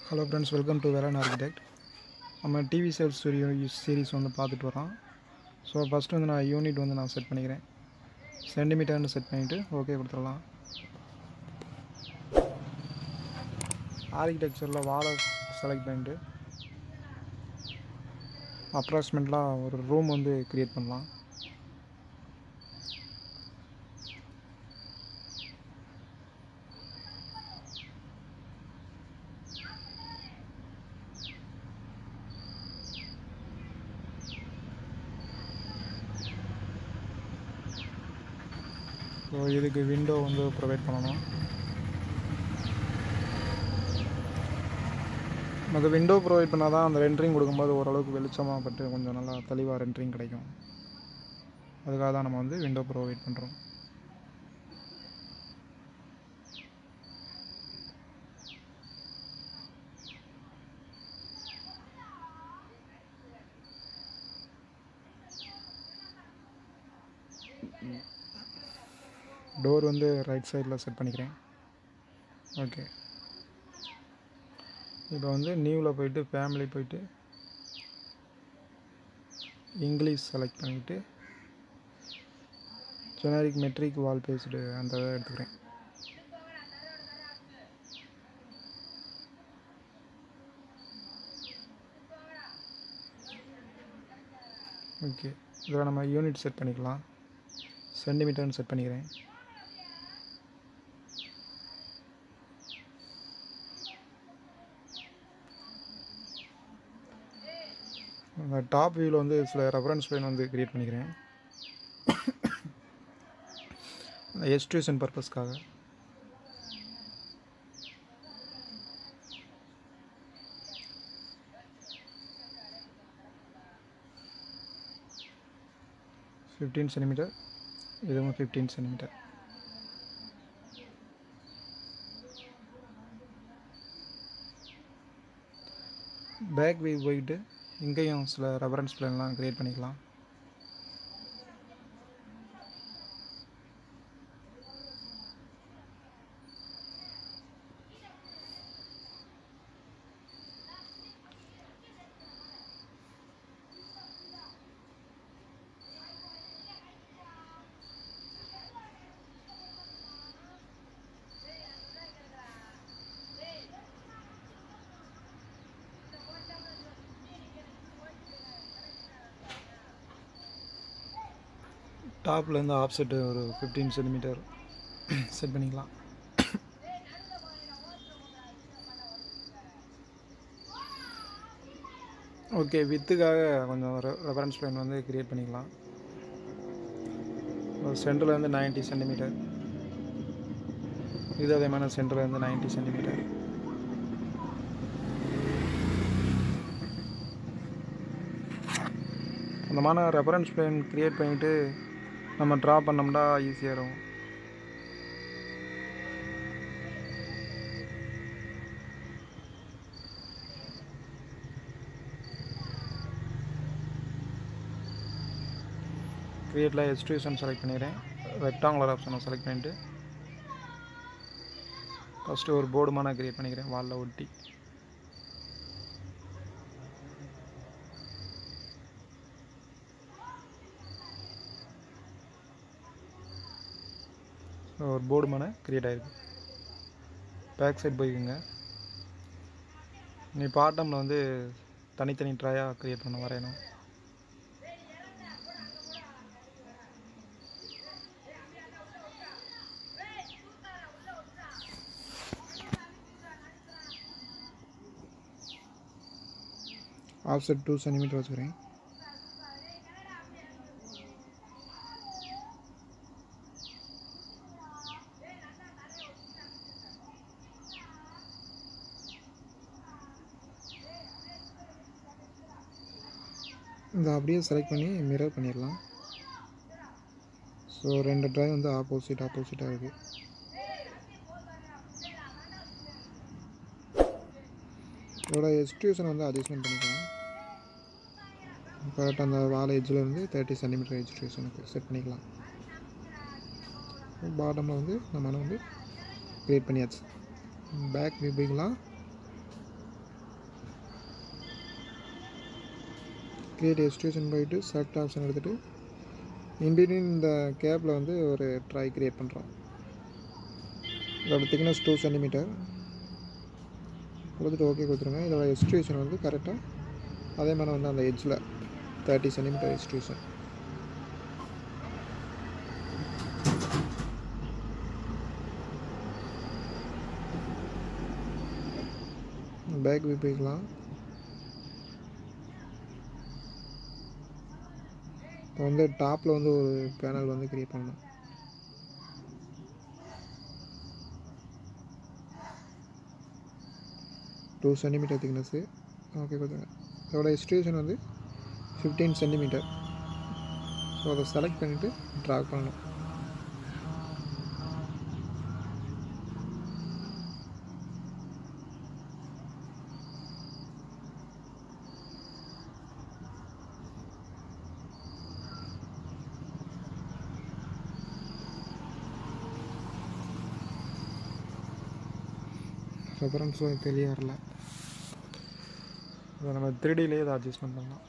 hello friends welcome to Velan architect நம்ம TV sales studio series வந்து பார்த்துட்டு வரோம் ஸோ ஃபஸ்ட்டு வந்து நான் யூனிட் வந்து நான் செட் பண்ணிக்கிறேன் சென்டிமீட்டர்னு செட் பண்ணிவிட்டு ஓகே கொடுத்துடலாம் ஆர்கிடெக்சரில் வாழை செலக்ட் பண்ணிட்டு அப்ராக்சிமேட்லாக ஒரு ரூம் வந்து க்ரியேட் பண்ணலாம் ஸோ இதுக்கு விண்டோ வந்து ப்ரொவைட் பண்ணணும் நமக்கு விண்டோ ப்ரொவைட் பண்ணால் தான் அந்த ரெண்டரிங் கொடுக்கும்போது ஓரளவுக்கு வெளிச்சமாக பட்டு கொஞ்சம் நல்லா தெளிவாக ரெண்டரிங் கிடைக்கும் அதுக்காக தான் நம்ம வந்து விண்டோ ப்ரொவைட் பண்ணுறோம் டோர் வந்து ரைட் சைடில் செட் பண்ணிக்கிறேன் ஓகே இப்போ வந்து நியூவில் போயிட்டு ஃபேமிலி போயிட்டு இங்கிலீஷ் செலக்ட் பண்ணிவிட்டு ஜெனரிக் மெட்ரிக் வால் பேஸ்டு அந்த இதை எடுத்துக்கிறேன் ஓகே இதில் நம்ம யூனிட் செட் பண்ணிக்கலாம் சென்டிமீட்டர்னு செட் பண்ணிக்கிறேன் அந்த டாப் வியூவில் வந்து சில ரெஃபரன்ஸ் லைன் வந்து க்ரியேட் பண்ணிக்கிறேன் எஸ்டியூஷன் பர்பஸ்க்காக ஃபிஃப்டீன் சென்டிமீட்டர் இதுவும் ஃபிஃப்டீன் சென்டிமீட்டர் பேக் வியூ போயிட்டு இங்கேயும் சில ரெஃபரன்ஸ் பிளான்லாம் க்ரியேட் பண்ணிக்கலாம் டாப்லேருந்து ஆஃப் செட்டு ஒரு ஃபிஃப்டீன் சென்டிமீட்டர் செட் பண்ணிக்கலாம் ஓகே வித்துக்காக கொஞ்சம் ரெஃபரன்ஸ் பிளான் வந்து க்ரியேட் பண்ணிக்கலாம் ஒரு சென்டரில் வந்து நைன்ட்டி சென்டிமீட்டர் இது அதே மாதிரி சென்டரில் வந்து நைன்ட்டி சென்டிமீட்டர் அந்த மாதிரி ரெஃபரன்ஸ் பிளேன் க்ரியேட் பண்ணிவிட்டு நம்ம ட்ரா பண்ணோம்னா ஈஸியாக இருக்கும் க்ரியேட்டில் எக்ஸ்ட்ரூஷன் செலக்ட் பண்ணிடுறேன் ரெக்டாங்குலர் ஆப்ஷனை செலக்ட் பண்ணிவிட்டு ஃபஸ்ட்டு ஒரு போர்டு மாதிரி க்ரியேட் பண்ணிக்கிறேன் வாலில் ஒட்டி ஒரு போர்டு மேலே க்ரியேட் ஆகிருக்கு பேக் சைட் போய்க்குங்க நீ பாட்டமில் வந்து தனித்தனி ட்ராயாக க்ரியேட் பண்ண வரையணும் ஆஃப்செட் டூ சென்டிமீட்டர் வச்சுக்கிறேன் இதை அப்படியே செலக்ட் பண்ணி மிரர் பண்ணிடலாம் ஸோ ரெண்டு ட்ராய் வந்து ஆப்போசிட் ஆப்போசிட்டாக இருக்குது இதோட எக்ஸ்ட்ரூஷன் வந்து அட்ஜஸ்ட்மெண்ட் பண்ணிக்கலாம் கரெக்டாக அந்த வாழை எட்ஜில் இருந்து தேர்ட்டி சென்டிமீட்டர் எக்ஸ்ட்ரூஷனுக்கு செட் பண்ணிக்கலாம் பாட்டமில் வந்து நம்ம வந்து க்ரியேட் பண்ணியாச்சு பேக் வியூ போய்க்கலாம் கிரியேட் எக்ஸ்ட்ரூஷன் போயிட்டு செலக்ட் ஆப்ஷன் எடுத்துகிட்டு இன்பிட்வீன் இந்த கேப்பில் வந்து ஒரு ட்ரை கிரியேட் பண்ணுறோம் இதோட திக்னஸ் டூ சென்டிமீட்டர் கொடுத்துட்டு ஓகே கொடுத்துருங்க இதோட எக்ஸ்ட்ரூஷன் வந்து கரெக்டாக அதே மாதிரி வந்து அந்த எட்ஜில் thirty centimetre extrusion back view போய்க்கலாம் இப்போ வந்து டாப்பில் வந்து ஒரு பேனல் வந்து கிரியேட் பண்ணணும் டூ சென்டிமீட்டர் திக்னஸ்ஸு ஓகே கொடுத்துங்க இதோட எக்ஸ்ட்ரூஷன் வந்து ஃபிஃப்டீன் சென்டிமீட்டர் ஸோ அதை செலக்ட் பண்ணிவிட்டு ட்ரா பண்ணணும் ரெஃபரன்ஸும் தெரிய வரல அதை நம்ம த்ரீடிலே இதை அட்ஜஸ்ட்மெண்ட் பண்ணலாம்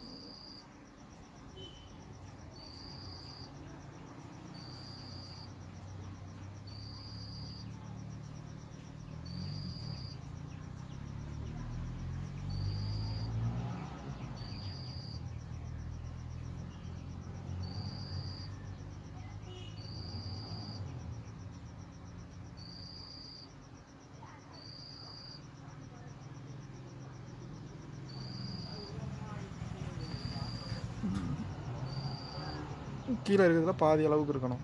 கீழே இருக்கிறதுல பாதி அளவுக்கு இருக்கணும்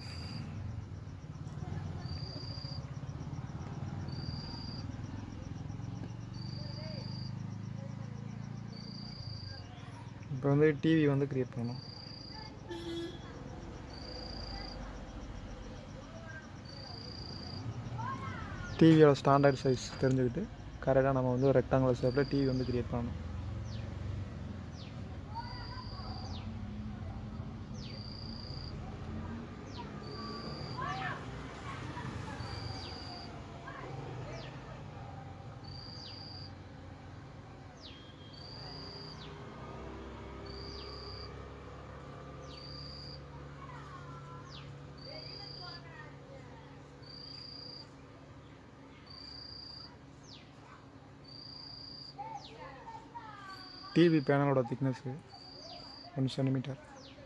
இப்போ வந்து டிவி வந்து கிரியேட் பண்ணணும் டிவியோட ஸ்டாண்டர்ட் சைஸ் தெரிஞ்சுக்கிட்டு கரெக்டாக நம்ம வந்து ஒரு ரெக்டாங்குலர் ஷேப்பில் டிவி வந்து கிரியேட் பண்ணணும் டிவி பேனலோட திக்னஸ்ஸு ஒன் சென்டிமீட்டர்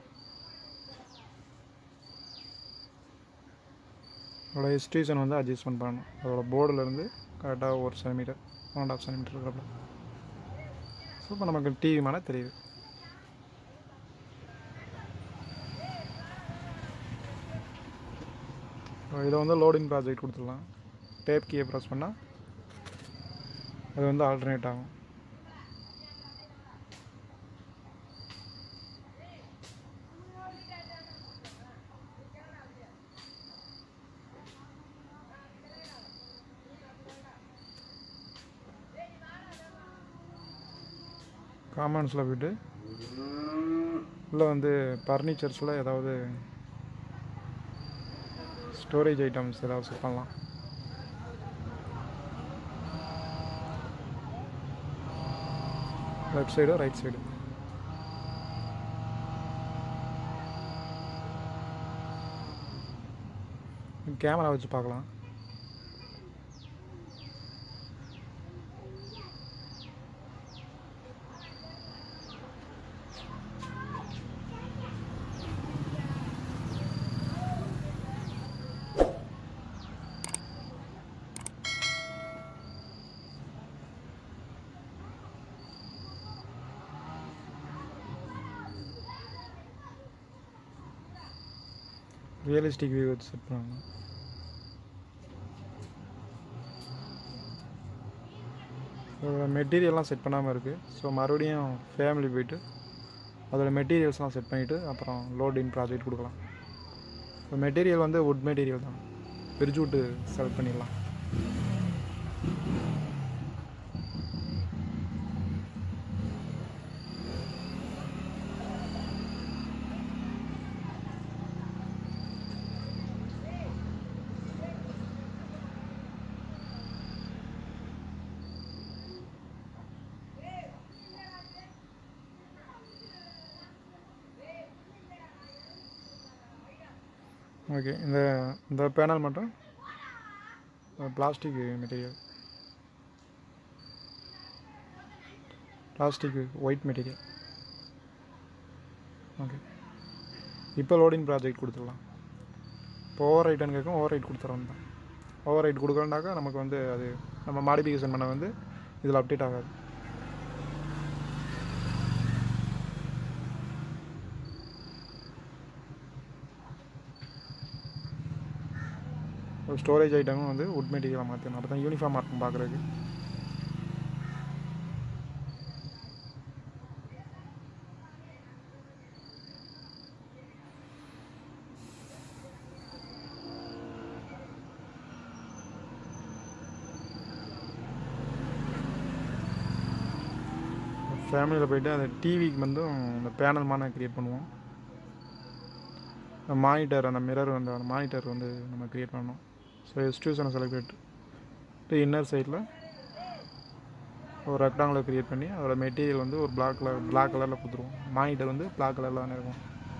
அதோட எக்ஸ்ட்ரீஷன் வந்து அட்ஜஸ்ட்மெண்ட் பண்ணணும் அதோட போர்டுலேருந்து கரெக்டாக ஒரு centimetre one and half centimetre இருக்கிறப்ப ஸோ இப்போ நமக்கு டிவி மேலே தெரியுது இதை வந்து லோடிங் ப்ராஜெக்ட் கொடுத்துடலாம் டேப் கீயை ப்ரெஸ் பண்ணால் அது வந்து ஆல்டர்னேட் ஆகும் காமெண்ட்ஸில் போய்ட்டு உள்ளே வந்து ஃபர்னிச்சர்ஸில் ஏதாவது ஸ்டோரேஜ் ஐட்டம்ஸ் ஏதாவது செட் பண்ணலாம் left side right side camera வச்சு பார்க்கலாம் ரியலிஸ்டிக் வியூ வச்சு செட் பண்ணணும் அதோட மெட்டீரியல்லாம் செட் பண்ணாமல் இருக்குது ஸோ மறுபடியும் ஃபேமிலி போயிட்டு அதோட மெட்டீரியல்ஸ்லாம் செட் பண்ணிவிட்டு அப்புறம் லோடின் ப்ராஜெக்ட் கொடுக்கலாம் இப்போ மெட்டீரியல் வந்து வுட் மெட்டீரியல் தான் பிரிட்ஜ் வுட்டு செலக்ட் பண்ணிடலாம் ஓகே இந்த இந்த பேனல் மட்டும் plastic material plastic white material okay இப்போ லோடிங் ப்ராஜெக்ட் கொடுத்துடலாம் இப்போ ஓவர் ரைட்னு கேட்கும் ஓவர் ரைட் கொடுத்துறோம் தான் ஓவர் ரைட் கொடுக்கலனாக்கா நமக்கு வந்து அது நம்ம மாடிஃபிகேஷன் பண்ண வந்து இதில் அப்டேட் ஆகாது ஒரு ஸ்டோரேஜ் ஐட்டமும் வந்து உட் மெட்டீரியலாக மாற்றணும் அப்போ தான் யூனிஃபார்மாக இருக்கும் பார்க்குறதுக்கு ஃபேமிலியில் போயிட்டு அந்த டிவிக்கு வந்து அந்த பேனல் மாதிரி க்ரியேட் பண்ணுவோம் மானிட்டர் அந்த மிரர் வந்து அந்த மானிட்டர் வந்து நம்ம க்ரியேட் பண்ணணும் ஸோ எக்ஸ்டியூஷனை செலக்ட் பண்ணிட்டு இன்னர் சைடில் ஒரு ரெக்டாங்குலர் க்ரியேட் பண்ணி அதோட மெட்டீரியல் வந்து ஒரு பிளாக் கலர் பிளாக் கலரில் கொடுத்துருவோம் மானிட்டர் வந்து பிளாக் கலரில் தானே இருக்கும்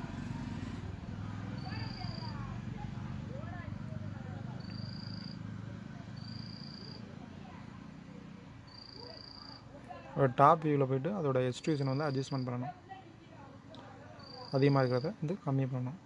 ஒரு டாப் வியூவில் போயிட்டு அதோட எக்ஸ்டியூஷன் வந்து அட்ஜஸ்ட்மெண்ட் பண்ணணும் அதிகமாக இருக்கிறத வந்து கம்மி பண்ணணும்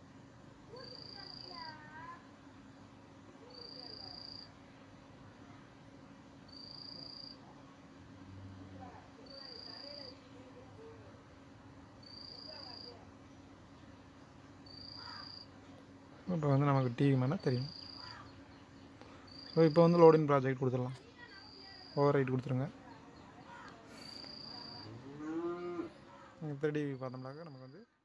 இப்போ வந்து நமக்கு டிவி மேலே தெரியும் ஸோ இப்போ வந்து லோடிங் ப்ராஜெக்ட் கொடுத்துடலாம் ஓவர் ரைட் கொடுத்துருங்க த்ரீ டிவி பார்த்தோம்னாக்கா நமக்கு வந்து